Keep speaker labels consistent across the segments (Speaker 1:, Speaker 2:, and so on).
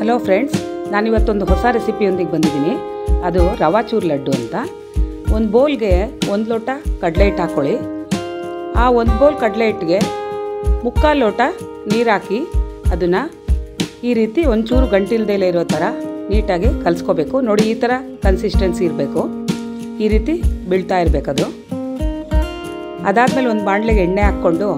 Speaker 1: hello friends ನಾನಿವತ್ತೊಂದು ಹೊಸ ರೆಸಿಪಿಯೊಂದಿಗೆ ಬಂದಿದ್ದೀನಿ ಅದು ರವಾ ಚೂರ್ ಲಡ್ಡು ಅಂತ ಒಂದು ಬೌಲ್ಗೆ ಒಂದು ಲೋಟ ಕಡಲೆ ಹಿಟ್ಟು ಹಾಕ್ಕೊಳ್ಳಿ ಆ ಒಂದು ಬೌಲ್ ಕಡಲೆ ಹಿಟ್ಟಿಗೆ ಮುಕ್ಕಾಲು ಲೋಟ ನೀರು ಹಾಕಿ ಅದನ್ನು ಈ ರೀತಿ ಒಂಚೂರು ಗಂಟಿಲ್ದೇಲೆ ಇರೋ ಥರ ನೀಟಾಗಿ ಕಲಿಸ್ಕೋಬೇಕು ನೋಡಿ ಈ ಥರ ಕನ್ಸಿಸ್ಟೆನ್ಸಿ ಇರಬೇಕು ಈ ರೀತಿ ಬೀಳ್ತಾ ಇರಬೇಕದು ಅದಾದಮೇಲೆ ಒಂದು ಬಾಣಲೆಗೆ ಎಣ್ಣೆ ಹಾಕ್ಕೊಂಡು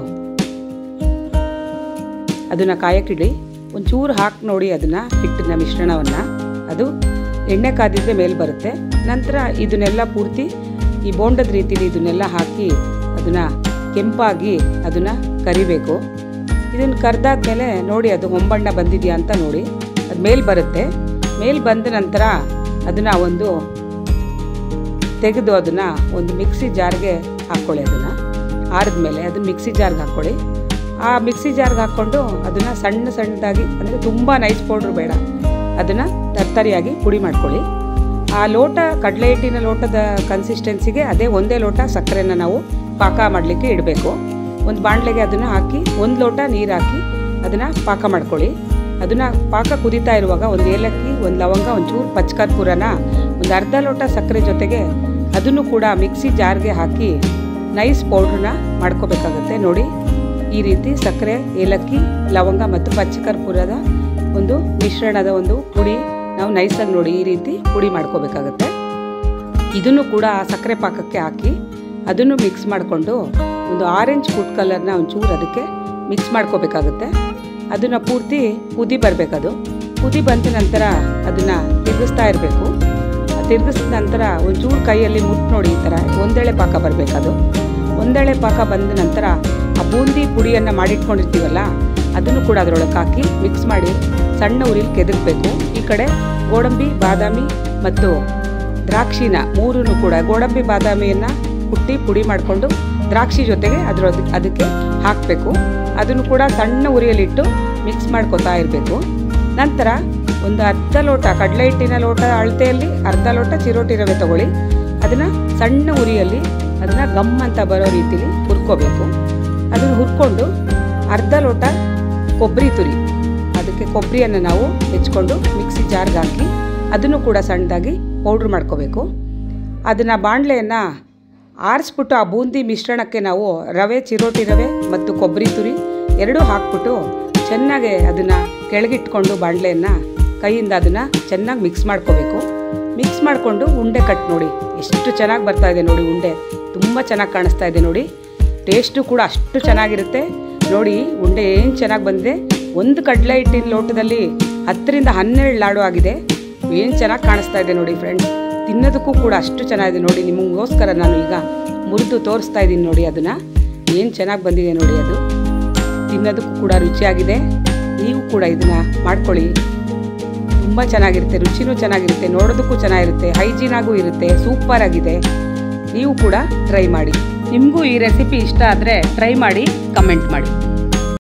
Speaker 1: ಅದನ್ನು ಕಾಯಕ್ಕಿಡಿ ಒಂಚೂರು ಹಾಕಿ ನೋಡಿ ಅದನ್ನು ಹಿಟ್ಟಿನ ಮಿಶ್ರಣವನ್ನು ಅದು ಎಣ್ಣೆ ಕಾದಿದ್ರೆ ಮೇಲೆ ಬರುತ್ತೆ ನಂತರ ಇದನ್ನೆಲ್ಲ ಪೂರ್ತಿ ಈ ಬೋಂಡದ ರೀತಿಲಿ ಇದನ್ನೆಲ್ಲ ಹಾಕಿ ಅದನ್ನು ಕೆಂಪಾಗಿ ಅದನ್ನು ಕರಿಬೇಕು ಇದನ್ನು ಕರೆದಾದ್ಮೇಲೆ ನೋಡಿ ಅದು ಹೊಂಬಣ್ಣ ಬಂದಿದೆಯಾ ಅಂತ ನೋಡಿ ಅದು ಮೇಲೆ ಬರುತ್ತೆ ಮೇಲೆ ಬಂದ ನಂತರ ಅದನ್ನು ಒಂದು ತೆಗೆದು ಅದನ್ನು ಒಂದು ಮಿಕ್ಸಿ ಜಾರ್ಗೆ ಹಾಕ್ಕೊಳ್ಳಿ ಅದನ್ನು ಆರಿದ್ಮೇಲೆ ಅದನ್ನು ಮಿಕ್ಸಿ ಜಾರ್ಗೆ ಹಾಕ್ಕೊಳ್ಳಿ ಆ ಮಿಕ್ಸಿ ಜಾರ್ಗೆ ಹಾಕ್ಕೊಂಡು ಅದನ್ನು ಸಣ್ಣ ಸಣ್ಣದಾಗಿ ಅಂದರೆ ತುಂಬ ನೈಸ್ ಪೌಡ್ರ್ ಬೇಡ ಅದನ್ನು ತರ್ತರಿಯಾಗಿ ಪುಡಿ ಮಾಡ್ಕೊಳ್ಳಿ ಆ ಲೋಟ ಕಡಲೆ ಹಿಟ್ಟಿನ ಲೋಟದ ಕನ್ಸಿಸ್ಟೆನ್ಸಿಗೆ ಅದೇ ಒಂದೇ ಲೋಟ ಸಕ್ಕರೆನ ನಾವು ಪಾಕ ಮಾಡಲಿಕ್ಕೆ ಇಡಬೇಕು ಒಂದು ಬಾಣಲೆಗೆ ಅದನ್ನು ಹಾಕಿ ಒಂದು ಲೋಟ ನೀರು ಹಾಕಿ ಅದನ್ನು ಪಾಕ ಮಾಡ್ಕೊಳ್ಳಿ ಅದನ್ನು ಪಾಕ ಕುದೀತಾ ಇರುವಾಗ ಒಂದು ಏಲಕ್ಕಿ ಒಂದು ಲವಂಗ ಒಂಚೂರು ಪಚ್ಕರ್ಪೂರನ ಒಂದು ಅರ್ಧ ಲೋಟ ಸಕ್ಕರೆ ಜೊತೆಗೆ ಅದನ್ನು ಕೂಡ ಮಿಕ್ಸಿ ಜಾರ್ಗೆ ಹಾಕಿ ನೈಸ್ ಪೌಡ್ರನ್ನ ಮಾಡ್ಕೋಬೇಕಾಗತ್ತೆ ನೋಡಿ ಈ ರೀತಿ ಸಕ್ಕರೆ ಏಲಕ್ಕಿ ಲವಂಗ ಮತ್ತು ಪಚ್ಚಕರ್ಪೂರದ ಒಂದು ಮಿಶ್ರಣದ ಒಂದು ಪುಡಿ ನಾವು ನೈಸಾಗಿ ನೋಡಿ ಈ ರೀತಿ ಪುಡಿ ಮಾಡ್ಕೋಬೇಕಾಗತ್ತೆ ಇದನ್ನು ಕೂಡ ಆ ಸಕ್ಕರೆ ಪಾಕಕ್ಕೆ ಹಾಕಿ ಅದನ್ನು ಮಿಕ್ಸ್ ಮಾಡಿಕೊಂಡು ಒಂದು ಆರೆಂಜ್ ಫುಡ್ ಕಲರ್ನ ಒಂಚೂರು ಅದಕ್ಕೆ ಮಿಕ್ಸ್ ಮಾಡ್ಕೋಬೇಕಾಗುತ್ತೆ ಅದನ್ನು ಪೂರ್ತಿ ಕುದಿ ಬರಬೇಕದು ಕುದಿ ಬಂದ ನಂತರ ಅದನ್ನು ತಿರುಗಿಸ್ತಾ ಇರಬೇಕು ತಿರುಗಿಸಿದ ನಂತರ ಒಂಚೂರು ಕೈಯಲ್ಲಿ ಮುಟ್ಟು ನೋಡಿ ಈ ಥರ ಒಂದೇಳೆ ಪಾಕ ಬರಬೇಕದು ಒಂದೇಳೆ ಪಾಕ ಬಂದ ನಂತರ ಆ ಬೂಂದಿ ಪುಡಿಯನ್ನು ಮಾಡಿಟ್ಕೊಂಡಿರ್ತೀವಲ್ಲ ಅದನ್ನು ಕೂಡ ಅದರೊಳಗೆ ಹಾಕಿ ಮಿಕ್ಸ್ ಮಾಡಿ ಸಣ್ಣ ಉರಿಲಿ ಕೆದಕಬೇಕು ಈ ಕಡೆ ಗೋಡಂಬಿ ಬಾದಾಮಿ ಮತ್ತು ದ್ರಾಕ್ಷಿನ ಮೂರೂ ಕೂಡ ಗೋಡಂಬಿ ಬಾದಾಮಿಯನ್ನು ಕುಟ್ಟಿ ಪುಡಿ ಮಾಡಿಕೊಂಡು ದ್ರಾಕ್ಷಿ ಜೊತೆಗೆ ಅದರ ಅದಕ್ಕೆ ಹಾಕಬೇಕು ಅದನ್ನು ಕೂಡ ಸಣ್ಣ ಉರಿಯಲ್ಲಿಟ್ಟು ಮಿಕ್ಸ್ ಮಾಡ್ಕೊತಾ ಇರಬೇಕು ನಂತರ ಒಂದು ಅರ್ಧ ಲೋಟ ಕಡಲೆ ಹಿಟ್ಟಿನ ಲೋಟ ಅಳತೆಯಲ್ಲಿ ಅರ್ಧ ಲೋಟ ಚಿರೋಟಿ ರವೆ ತಗೊಳ್ಳಿ ಅದನ್ನು ಸಣ್ಣ ಉರಿಯಲ್ಲಿ ಅದನ್ನು ಗಮ್ ಅಂತ ಬರೋ ರೀತಿಲಿ ಹುರ್ಕೋಬೇಕು ಅದನ್ನು ಹುರ್ಕೊಂಡು ಅರ್ಧ ಲೋಟ ಕೊಬ್ಬರಿ ತುರಿ ಅದಕ್ಕೆ ಕೊಬ್ಬರಿಯನ್ನು ನಾವು ಹೆಚ್ಕೊಂಡು ಮಿಕ್ಸಿ ಜಾರ್ಗೆ ಹಾಕಿ ಅದನ್ನು ಕೂಡ ಸಣ್ಣದಾಗಿ ಪೌಡ್ರ್ ಮಾಡ್ಕೋಬೇಕು ಅದನ್ನು ಬಾಣಲೆಯನ್ನು ಆರಿಸ್ಬಿಟ್ಟು ಆ ಬೂಂದಿ ಮಿಶ್ರಣಕ್ಕೆ ನಾವು ರವೆ ಚಿರೋಟಿ ರವೆ ಮತ್ತು ಕೊಬ್ಬರಿ ತುರಿ ಎರಡೂ ಹಾಕ್ಬಿಟ್ಟು ಚೆನ್ನಾಗಿ ಅದನ್ನು ಕೆಳಗಿಟ್ಕೊಂಡು ಬಾಣಲೆಯನ್ನು ಕೈಯಿಂದ ಅದನ್ನು ಚೆನ್ನಾಗಿ ಮಿಕ್ಸ್ ಮಾಡ್ಕೋಬೇಕು ಮಿಕ್ಸ್ ಮಾಡಿಕೊಂಡು ಉಂಡೆ ಕಟ್ ನೋಡಿ ಎಷ್ಟು ಚೆನ್ನಾಗಿ ಬರ್ತಾ ಇದೆ ನೋಡಿ ಉಂಡೆ ತುಂಬ ಚೆನ್ನಾಗಿ ಕಾಣಿಸ್ತಾ ಇದೆ ನೋಡಿ ಟೇಸ್ಟು ಕೂಡ ಅಷ್ಟು ಚೆನ್ನಾಗಿರುತ್ತೆ ನೋಡಿ ಉಂಡೆ ಏನು ಚೆನ್ನಾಗಿ ಬಂದಿದೆ ಒಂದು ಕಡಲೆ ಹಿಟ್ಟಿನ ಲೋಟದಲ್ಲಿ ಹತ್ತರಿಂದ ಹನ್ನೆರಡು ಲಾಡು ಆಗಿದೆ ಏನು ಚೆನ್ನಾಗಿ ಕಾಣಿಸ್ತಾ ಇದೆ ನೋಡಿ ಫ್ರೆಂಡ್ಸ್ ತಿನ್ನೋದಕ್ಕೂ ಕೂಡ ಅಷ್ಟು ಚೆನ್ನಾಗಿದೆ ನೋಡಿ ನಿಮಗೋಸ್ಕರ ನಾನು ಈಗ ಮುರಿದು ತೋರಿಸ್ತಾ ಇದ್ದೀನಿ ನೋಡಿ ಅದನ್ನು ಏನು ಚೆನ್ನಾಗಿ ಬಂದಿದೆ ನೋಡಿ ಅದು ತಿನ್ನೋದಕ್ಕೂ ಕೂಡ ರುಚಿಯಾಗಿದೆ ನೀವು ಕೂಡ ಇದನ್ನು ಮಾಡ್ಕೊಳ್ಳಿ ತುಂಬ ಚೆನ್ನಾಗಿರುತ್ತೆ ರುಚಿನೂ ಚೆನ್ನಾಗಿರುತ್ತೆ ನೋಡೋದಕ್ಕೂ ಚೆನ್ನಾಗಿರುತ್ತೆ ಹೈಜೀನಾಗೂ ಇರುತ್ತೆ ಸೂಪರ್ ಆಗಿದೆ ನೀವು ಕೂಡ ಟ್ರೈ ಮಾಡಿ ನಿಮಗೂ ಈ ರೆಸಿಪಿ ಇಷ್ಟ ಆದರೆ ಟ್ರೈ ಮಾಡಿ ಕಮೆಂಟ್ ಮಾಡಿ